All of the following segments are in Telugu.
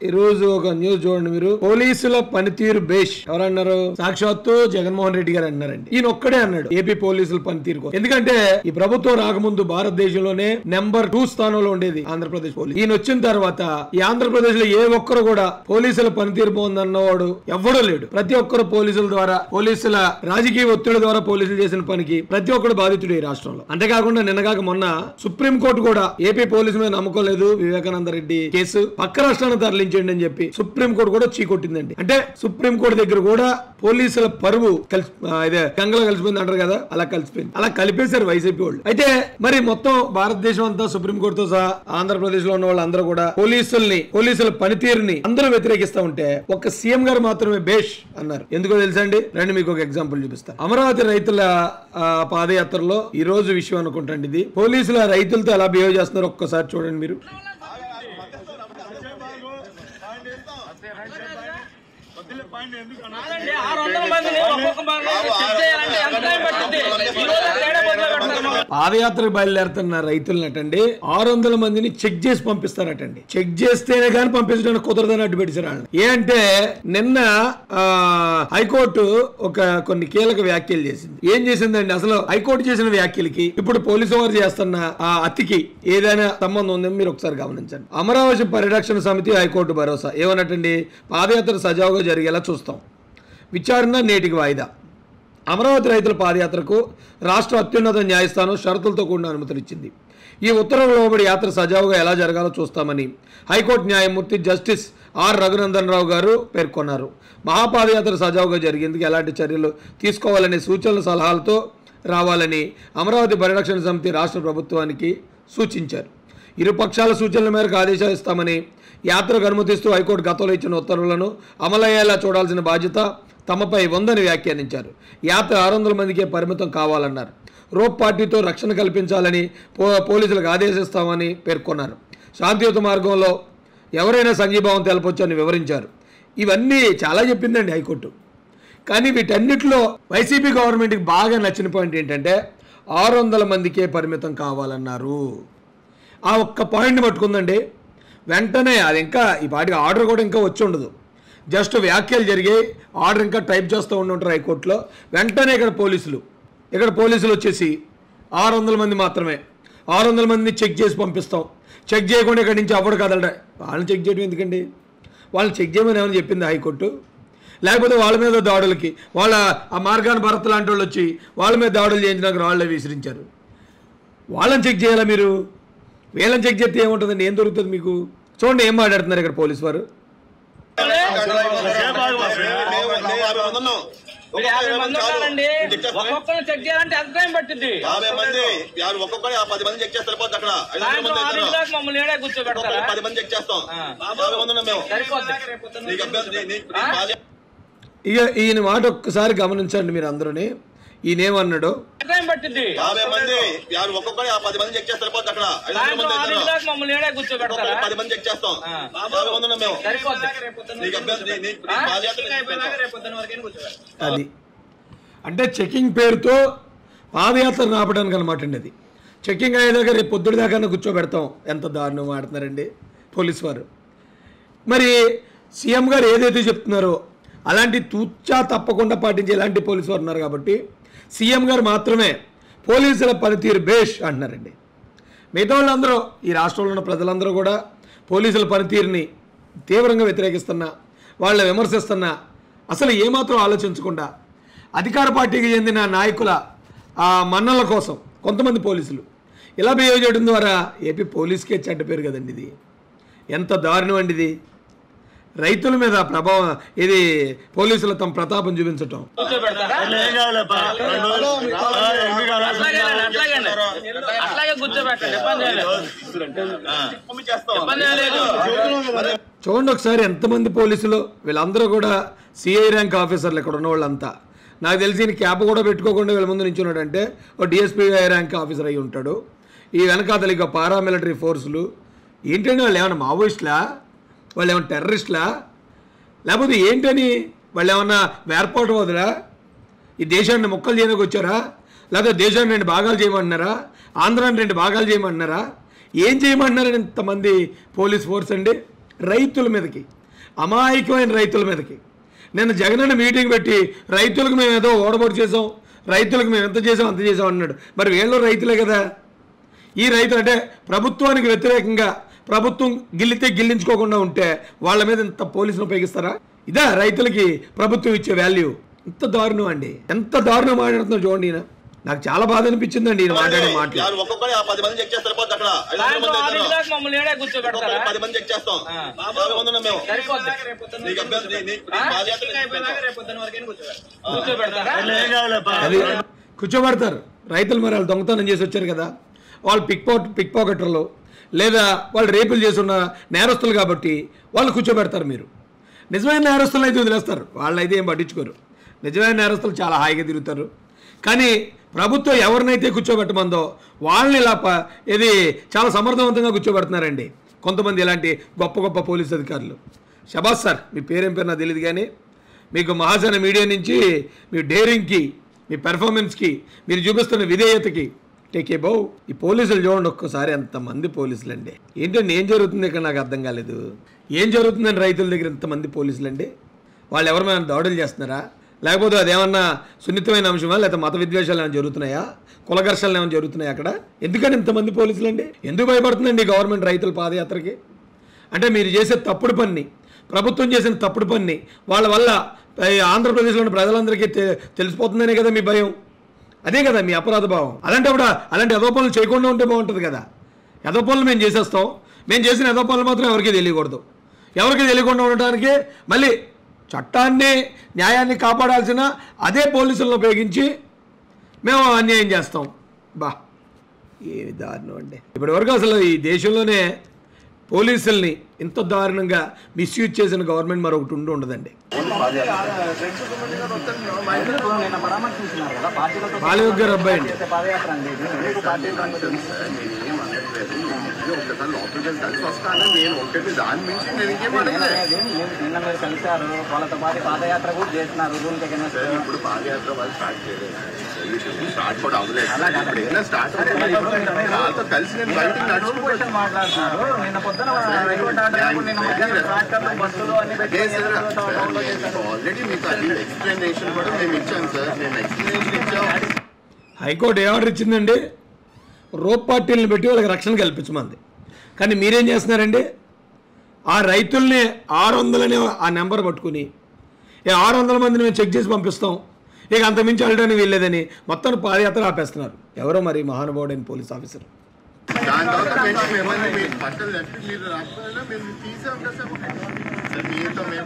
ఈ రోజు ఒక న్యూస్ చూడండి మీరు పోలీసుల పనితీరు బేష్ ఎవరన్నారు సాక్షాత్తు జగన్మోహన్ రెడ్డి గారు అన్నారండి ఈయన ఒక్కడే అన్నాడు ఏపీ పోలీసుల పనితీరు కోసం. ఎందుకంటే ఈ ప్రభుత్వం రాకముందు భారతదేశంలోనే నెంబర్ టూ స్థానంలో ఉండేది ఆంధ్రప్రదేశ్ పోలీస్ ఈయన వచ్చిన తర్వాత ఈ ఆంధ్రప్రదేశ్ లో ఏ ఒక్కరు కూడా పోలీసుల పనితీరు బాగుందన్నవాడు ఎవ్వడూ లేడు ప్రతి ఒక్కరు పోలీసుల ద్వారా పోలీసుల రాజకీయ ఒత్తిడి ద్వారా పోలీసులు చేసిన పనికి ప్రతి ఒక్కరు బాధితుడు ఈ రాష్ట్రంలో అంతేకాకుండా నిన్నగాక మొన్న సుప్రీం కోర్టు కూడా ఏపీ పోలీసు మీద నమ్మకం లేదు వివేకానంద రెడ్డి కేసు పక్క రాష్ట్రాన్ని తరలించండి అని చెప్పి సుప్రీం కోర్టు కూడా చీకొట్టిందండి అంటే సుప్రీం కోర్టు దగ్గర కూడా పోలీసుల పరువు కలిసి ఆ, ఇదే గంగలో కలిసిపోయింది అంటారు కదా అలా కలిసిపోయింది అలా కలిపేశారు వైసీపీ వాళ్ళు అయితే మరి మొత్తం భారతదేశం అంతా సుప్రీం కోర్టుతో సహా ఆంధ్రప్రదేశ్ లో ఉన్న వాళ్ళందరూ కూడా పోలీసుల్ని పోలీసుల పనితీరుని అందరూ వ్యతిరేకిస్తా ఉంటే ఒక సీఎం గారు మాత్రమే బేష్ అన్నారు ఎందుకో తెలుసా అండి రండి మీకు ఒక ఎగ్జాంపుల్ చూపిస్తా అమరావతి రైతుల ఆ, పాదయాత్రలో ఈ రోజు విషయం అనుకుంటండి ఇది పోలీసుల రైతులతో ఎలా బిహేవ్ చేస్తున్నారో ఒక్కసారి చూడండి మీరు కాదండి, ఆరు వందల మందిని ఒక్కొక్క మందిని చెక్ చేయాలంటే ఎంత టైం పడుతుంది ఈ రోజు తేడా మొదలు పెడతారు పాదయాత్రకు బయలుదేరుతున్న రైతులనటండి ఆరు వందల మందిని చెక్ చేసి పంపిస్తారటండి చెక్ చేస్తేనే కానీ పంపించడానికి కుదరదని అడ్డు పెట్టారు వాళ్ళని ఏ అంటే నిన్న ఆ, హైకోర్టు ఒక కొన్ని కీలక వ్యాఖ్యలు చేసింది ఏం చేసిందండి అసలు హైకోర్టు చేసిన వ్యాఖ్యలకి ఇప్పుడు పోలీసు వారు చేస్తున్న ఆ అతికి ఏదైనా సంబంధం ఉందని మీరు ఒకసారి గమనించండి అమరావతి పరిరక్షణ సమితి హైకోర్టు భరోసా ఏమన్నట్టండి పాదయాత్ర సజావుగా జరిగేలా చూస్తాం విచారణ నేటికి వాయిదా అమరావతి రైతుల పాదయాత్రకు రాష్ట్ర అత్యున్నత న్యాయస్థానం షరతులతో కూడిన అనుమతులు ఇచ్చింది ఈ ఉత్తర్వులు లోబడి యాత్ర సజావుగా ఎలా జరగాలో చూస్తామని హైకోర్టు న్యాయమూర్తి జస్టిస్ ఆర్ రఘునందన్ రావు గారు పేర్కొన్నారు మహాపాదయాత్ర సజావుగా జరిగేందుకు ఎలాంటి చర్యలు తీసుకోవాలనే సూచనల సలహాలతో రావాలని అమరావతి పరిరక్షణ సమితి రాష్ట్ర ప్రభుత్వానికి సూచించారు ఇరు పక్షాల సూచనల మేరకు ఆదేశాలు ఇస్తామని యాత్రకు అనుమతిస్తూ హైకోర్టు గతంలో ఇచ్చిన ఉత్తర్వులను అమలయ్యేలా చూడాల్సిన బాధ్యత తమపై ఉందని వ్యాఖ్యానించారు యాత్ర ఆరు వందల మందికే పరిమితం కావాలన్నారు రోప్ పార్టీతో రక్షణ కల్పించాలని పో పోలీసులకు ఆదేశిస్తామని పేర్కొన్నారు శాంతియుత మార్గంలో ఎవరైనా సంఘీభావం తెలపొచ్చని వివరించారు ఇవన్నీ చాలా చెప్పిందండి హైకోర్టు కానీ వీటన్నిటిలో వైసీపీ గవర్నమెంట్కి బాగా నచ్చిన పాయింట్ ఏంటంటే ఆరు వందల మందికే పరిమితం కావాలన్నారు ఆ ఒక్క పాయింట్ని పట్టుకుందండి వెంటనే అది ఇంకా ఈ పాటికి ఆర్డర్ కూడా ఇంకా వచ్చి ఉండదు జస్ట్ వ్యాఖ్యలు జరిగి ఆర్డర్ ఇంకా టైప్ చేస్తూ ఉండి ఉంటారు హైకోర్టులో వెంటనే ఇక్కడ పోలీసులు ఇక్కడ పోలీసులు వచ్చేసి ఆరు వందల మంది మాత్రమే ఆరు వందల మందిని చెక్ చేసి పంపిస్తాం చెక్ చేయకుండా ఇక్కడి నుంచి అవ్వడు కదలడా వాళ్ళని చెక్ చేయడం ఎందుకండి వాళ్ళని చెక్ చేయమని ఏమైనా చెప్పింది హైకోర్టు లేకపోతే వాళ్ళ మీద దాడులకి వాళ్ళ ఆ మార్గాన్ని భరత్ లాంటి వాళ్ళు వచ్చి వాళ్ళ మీద దాడులు చేయించడానికి వాళ్ళే విసిరించారు వాళ్ళని చెక్ చేయాలా మీరు వీళ్ళని చెక్ చేస్తే ఏముంటుందండి ఏం దొరుకుతుంది మీకు చూడండి ఏం మాట్లాడుతున్నారు ఇక్కడ పోలీస్ వారు మీరు యాభై మంది ఉన్నారండి ఒక్కొక్కరిని చెక్ చేయాలంటే ఎంత టైం పడుతుంది యాభై మంది యారు ఒక్కొక్కరు ఆ పది మంది చెక్ చేస్తారు పోతే అక్కడ ఐదు వందల సాయంత్రం మంది ఆరు అవుతారు. దాకా మమ్మల్ని ఏడే కూర్చోబెడతారా ఒక్కొక్కరు పది మంది చెక్ చేస్తాం యాభై మంది ఉన్నాం మేము సరిపోద్ది నీకు అభ్యర్థి నీ- నీ- నీ బాల్యం ఇక ఈయన మాట ఒక్కసారి గమనించండి మీరు అందరూని ఈయన ఏమన్నాడు ఎంత టైం పడుతుంది యాభై మంది యారు ఒక్కొక్కరు ఆ పది మంది చెక్ చేస్తారు పోతే అక్కడ ఐదు వందల సాయంత్రం మంది ఆరు అవుతారు. దాకా మమ్మల్ని ఏడే కూర్చోబెడతారా ఒక్కొక్కరు పది మంది చెక్ చేస్తాం యాభై మంది ఉన్నాం మేము సరిపోద్ది నీకు అభ్యర్థి నీ- నీ- నీ బాల్యం అది అంటే చెకింగ్ పేరుతో పాదయాత్ర ఆపడానికి అనమాట అండి అది చెకింగ్ అయ్యేదాకా రేపు పొద్దుడి దాకా కూర్చోబెడతాం ఎంత దారుణం ఆడుతున్నారండి పోలీస్ వారు మరి సీఎం గారు ఏదైతే చెప్తున్నారో అలాంటి తూచా తప్పకుండా పాటించే ఇలాంటి పోలీసు వారు ఉన్నారు కాబట్టి సీఎం గారు మాత్రమే పోలీసుల పనితీరు బేష్ అంటున్నారండి మిగతా వాళ్ళందరూ ఈ రాష్ట్రంలో ఉన్న ప్రజలందరూ కూడా పోలీసుల పనితీరుని తీవ్రంగా వ్యతిరేకిస్తున్నా వాళ్ళ విమర్శిస్తున్నా అసలు ఏమాత్రం ఆలోచించకుండా అధికార పార్టీకి చెందిన నాయకుల ఆ మన్నల కోసం కొంతమంది పోలీసులు ఇలా బిహేవ్ చేయడం ద్వారా ఏపీ పోలీస్కే చెడ్డ పేరు కదండి ఇది ఎంత దారుణం అండి ఇది రైతుల మీద ప్రభావం ఇది పోలీసులు తమ ప్రతాపం చూపించటం కూర్చోబెడతారా అట్లాగే అట్లాగే అట్లాగే కూర్చోబెట్టండి ఇబ్బంది ఏం లేదు పంపించేస్తాం ఇబ్బంది ఏం లేదు చూడండి ఒకసారి ఎంతమంది పోలీసులు వీళ్ళందరూ కూడా సిఐ ర్యాంక్ ఆఫీసర్లు ఇక్కడ ఉన్న వాళ్ళంతా నాకు తెలిసి ఈయన క్యాప్ కూడా పెట్టుకోకుండా వీళ్ళ ముందు నించున్నాడంటే ఒక డిఎస్పీ ర్యాంక్ ఆఫీసర్ అయి ఉంటాడు ఈ వెనకాతలు ఇక పారామిలిటరీ ఫోర్సులు ఏంటంటే వాళ్ళు ఏమైనా మావోయిస్టులా వాళ్ళు ఏమైనా టెర్రరిస్టులా లేకపోతే ఏంటని వాళ్ళు ఏమన్నా వేర్పాటు వదరా ఈ దేశాన్ని మొక్కలు చేయడానికి వచ్చారా లేకపోతే దేశాన్ని రెండు భాగాలు చేయమంటున్నారా ఆంధ్రాన్ని రెండు భాగాలు చేయమంటున్నారా ఏం చేయమంటున్నారని ఇంతమంది పోలీస్ ఫోర్స్ అండి రైతుల మీదకి అమాయకమైన రైతుల మీదకి నేను జగనన్న మీటింగ్ పెట్టి రైతులకు మేము ఏదో ఓడబడి చేసాం రైతులకు మేము ఎంత చేసాం అంత చేసాం అన్నాడు మరి వీళ్ళు రైతులే కదా ఈ రైతులు అంటే ప్రభుత్వానికి వ్యతిరేకంగా ప్రభుత్వం గిల్లితే గిల్లించుకోకుండా ఉంటే వాళ్ళ మీద ఇంత పోలీసులు ఉపయోగిస్తారా ఇదా రైతులకి ప్రభుత్వం ఇచ్చే వాల్యూ ఇంత దారుణం అండి ఎంత దారుణం మాట్లాడుతున్నా చూడండి ఈయన నాకు చాలా బాధ అనిపించిందండి ఈయన మాట్లాడే మాటలు యారు ఒక్కొక్కడే ఆ పది మంది చెక్ చేస్తారు పోతే అక్కడ ఐదు వందల సాయంత్రం మంది ఆరు అవుతారు. దాకా మమ్మల్ని ఏడే కూర్చోబెడతారా ఒక్కొక్కడే పది మంది చెక్ చేస్తాం యాభై మంది ఉన్నాం మేము సరిపోద్ది నీకు అభ్యర్థి నీ- నీ- నీ బాధ్యత నీకు కూర్చోబెడతారా అది కూర్చోబెడతారు రైతులు మరి వాళ్ళు దొంగతనం చేసి వచ్చారు కదా వాళ్ళు పిక్ పాట్ పిక్ పాకెటర్లు లేదా వాళ్ళు రేపులు చేస్తున్న నేరస్తులు కాబట్టి వాళ్ళు కూర్చోబెడతారు మీరు నిజమైన నేరస్తులను అయితే వదిలేస్తారు వాళ్ళైతే ఏం పట్టించుకోరు నిజమైన నేరస్తులు చాలా హాయిగా తిరుగుతారు కానీ ప్రభుత్వం ఎవరినైతే కూర్చోబెట్టమందో వాళ్ళని ఇలా ప ఇది చాలా సమర్థవంతంగా కూర్చోబెడుతున్నారండి కొంతమంది ఇలాంటి గొప్ప గొప్ప పోలీస్ అధికారులు షబాస్ సార్ మీ పేరేం పేరు నాకు తెలియదు కానీ మీకు మహాజన మీడియా నుంచి మీ డేరింగ్కి మీ పెర్ఫార్మెన్స్కి మీరు చూపిస్తున్న విధేయతకి టేక్ ఏ బౌ ఈ పోలీసులు చూడండి ఒక్కసారి ఎంతమంది పోలీసులు అండి ఏంటండి ఏం జరుగుతుంది ఇక్కడ నాకు అర్థం కాలేదు ఏం జరుగుతుందండి రైతుల దగ్గర ఇంతమంది పోలీసులు అండి వాళ్ళు ఎవరైనా దాడులు చేస్తున్నారా లేకపోతే అదేమన్నా సున్నితమైన అంశమా లేకపోతే మత విద్వేషాలు ఏమైనా జరుగుతున్నాయా కుల ఘర్షణలు ఏమైనా జరుగుతున్నాయా అక్కడ ఎందుకని ఇంతమంది పోలీసులు అండి ఎందుకు భయపడుతుందండి గవర్నమెంట్ రైతుల పాదయాత్రకి అంటే మీరు చేసే తప్పుడు పని ప్రభుత్వం చేసిన తప్పుడు పని వాళ్ళ వల్ల ఈ ఆంధ్రప్రదేశ్లోని ప్రజలందరికీ తె- తెలిసిపోతుందనే కదా మీ భయం అదే కదా మీ అపరాధ భావం అలాంటప్పుడు అలాంటి ఎదో పనులు చేయకుండా ఉంటే బాగుంటుంది కదా ఎదో పనులు మేము చేసేస్తాం మేము చేసిన ఎదో పనులు మాత్రం ఎవరికీ తెలియకూడదు ఎవరికి తెలియకుండా ఉండటానికి మళ్ళీ చట్టాన్ని న్యాయాన్ని కాపాడాల్సిన అదే పోలీసులను ఉపయోగించి మేము అన్యాయం చేస్తాం బా ఏ దారుణం అండి ఇప్పటి వరకు అసలు ఈ దేశంలోనే పోలీసుల్ని ఇంత దారుణంగా మిస్యూజ్ చేసిన గవర్నమెంట్ మరొకటి ఉండి ఉండదండి నిన్న పరామర్శించినారు కదా పార్టీలతో బాలయోగ్ గారు అబ్బాయి అండి చేసే పాదయాత్ర అండి ఇది. ఎందుకు పార్టీలు రంగు ఒక్కసారి లోపలికి వెళ్ళి కలిసి వస్తాను నేను ఒకటి దాని మించి నేను ఇంకేం అడగలేదు అనేది నిన్న మీరు కలిశారు వాళ్ళతో పాటు పాదయాత్ర కూడా చేస్తున్నారు రూల్ సార్, ఇప్పుడు పాదయాత్ర వాళ్ళు స్టార్ట్ చేయలేదు స్టార్ట్ కూడా అవ్వలేదు సార్. ఇప్పుడు ఏదైనా స్టార్ట్ అవుతుంది వాళ్ళతో కలిసి నేను బయటకు నడుచుకుంటూ మాట్లాడుతున్నారు నిన్న పొద్దున రైల్వే ఆర్డర్ నిన్న మధ్యాహ్నం ట్రాక్టర్లు బస్సులు అన్ని పెట్టి అదే సార్ ఆల్రెడీ మీకు అది ఎక్స్ప్లెనేషన్ కూడా మేము ఇచ్చాం సార్ నేను ఎక్స్ప్లెనేషన్ ఇచ్చాం హైకోర్టు ఏ ఆర్డర్ ఇచ్చిందండి రోప్ పార్టీలను పెట్టి వాళ్ళకి రక్షణ కల్పించమంది కానీ మీరేం చేస్తున్నారండి ఆ రైతుల్ని ఆరు వందలనే ఆ నెంబర్ పట్టుకుని ఈ ఆరు వందల మందిని మేము చెక్ చేసి పంపిస్తాం ఇక అంతమించి వెళ్ళడానికి వీల్లేదని మొత్తం పాదయాత్ర ఆపేస్తున్నారు ఎవరో మరి మహానుభావుడైన పోలీస్ ఆఫీసర్ దాని తర్వాత వెంటనే మిమ్మల్ని మీరు బట్టలు తప్పి మీరు రాకపోయినా మేము తీసాం కదా సార్ సార్ మీతో మేము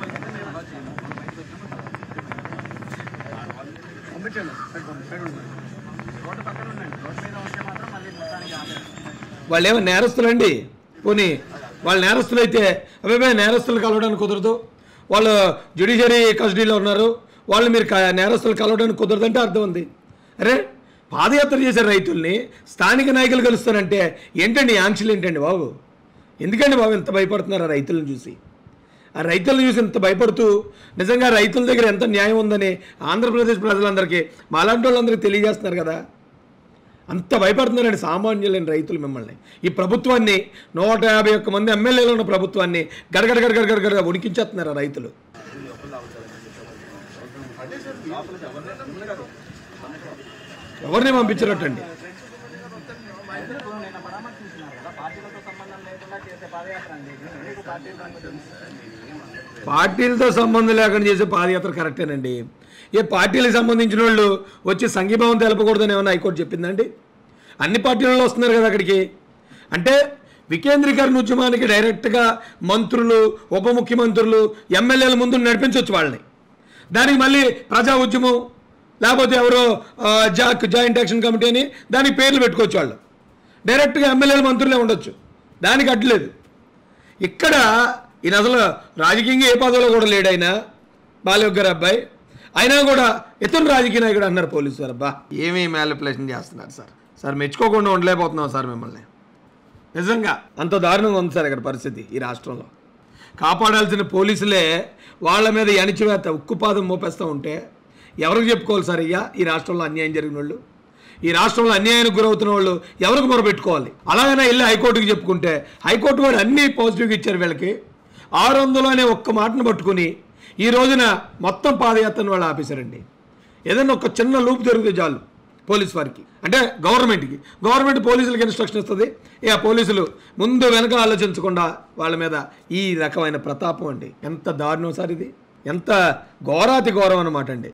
వాళ్ళు ఏమో నేరస్తులండి పోనీ వాళ్ళు నేరస్తులు అయితే అబ్బాయి నేరస్తులు కలవడానికి కుదరదు వాళ్ళు జ్యుడిషియరీ కస్టడీలో ఉన్నారు వాళ్ళు మీరు క- నేరస్తులు కలవడానికి కుదరదు అంటే అర్థం ఉంది అరే పాదయాత్ర చేసే రైతుల్ని స్థానిక నాయకులు కలుస్తారంటే ఏంటండి ఈ ఆంక్షలు ఏంటండి బాబు ఎందుకండి బాబు ఇంత భయపడుతున్నారు ఆ రైతులను చూసి ఆ రైతులను చూసి ఇంత భయపడుతూ నిజంగా రైతుల దగ్గర ఎంత న్యాయం ఉందని ఆంధ్రప్రదేశ్ ప్రజలందరికీ మాలాంటి వాళ్ళందరికీ తెలియజేస్తున్నారు కదా అంత భయపడుతున్నారండి సామాన్యులైన రైతులు మిమ్మల్ని ఈ ప్రభుత్వాన్ని నూట యాభై ఒక్క మంది ఎమ్మెల్యేలు ఉన్న ప్రభుత్వాన్ని గడగడ గడగడ గడగడ ఉడికించేస్తున్నారు ఆ రైతులు ఎవరిని పంపించినట్టండి నిన్న పరామర్శించినారు కదా పార్టీలతో సంబంధం లేకుండా చేసే పాదయాత్ర అండి ఇది. ఎందుకు పార్టీలు రంగు పార్టీలతో సంబంధం లేకుండా చేసే పాదయాత్ర కరెక్టేనండి ఏ పార్టీలకు సంబంధించిన వాళ్ళు వచ్చి సంఘీభావం తెలపకూడదని ఏమన్నా హైకోర్టు చెప్పిందండి అన్ని పార్టీలలో వస్తున్నారు కదా అక్కడికి అంటే వికేంద్రీకరణ ఉద్యమానికి డైరెక్ట్గా మంత్రులు ఉప ముఖ్యమంత్రులు ఎమ్మెల్యేల ముందు నడిపించవచ్చు వాళ్ళని దానికి మళ్ళీ ప్రజా ఉద్యమం లేకపోతే ఎవరో ఆ, జాక్ జాయింట్ యాక్షన్ కమిటీ అని దానికి పేర్లు పెట్టుకోవచ్చు వాళ్ళు డైరెక్ట్గా ఎమ్మెల్యేలు మంత్రులే ఉండొచ్చు దానికి అడ్లేదు ఇక్కడ ఈయన అసలు రాజకీయంగా ఏ పదవిలో కూడా లేడు ఆయన బాలయోగ్ గారు అబ్బాయి అయినా కూడా ఇతను రాజకీయ నాయకుడు అన్నారు పోలీసు సార్ అబ్బా ఏమీ మ్యాలిపులేషన్ చేస్తున్నారు సార్ సార్ మెచ్చుకోకుండా ఉండలేకపోతున్నాం సార్ మిమ్మల్ని నిజంగా అంత దారుణంగా ఉంది సార్ ఇక్కడ పరిస్థితి ఈ రాష్ట్రంలో కాపాడాల్సిన పోలీసులే వాళ్ళ మీద ఈ అణిచివేత ఉక్కుపాదం మోపేస్తూ ఉంటే ఎవరికి చెప్పుకోవాలి సార్ అయ్యా ఈ రాష్ట్రంలో అన్యాయం జరిగిన వాళ్ళు ఈ రాష్ట్రంలో అన్యాయానికి గురవుతున్న వాళ్ళు ఎవరికి మొరపెట్టుకోవాలి అలాగనే వెళ్ళి హైకోర్టుకి చెప్పుకుంటే హైకోర్టు వారు అన్ని పాజిటివ్గా ఇచ్చారు వీళ్ళకి ఆరు వందలు అనే ఒక్క మాటను పట్టుకుని ఈ రోజున మొత్తం పాదయాత్రను వాళ్ళు ఆపేశారండి ఏదైనా ఒక చిన్న లూప్ జరిగితే చాలు పోలీస్ వారికి అంటే గవర్నమెంట్కి గవర్నమెంట్ పోలీసులకు ఇన్స్ట్రక్షన్ ఇస్తుంది ఇక పోలీసులు ముందు వెనక ఆలోచించకుండా వాళ్ళ మీద ఈ రకమైన ప్రతాపం అండి ఎంత దారుణం సార్ ఇది ఎంత ఘోరాతి ఘోరం అనమాట అండి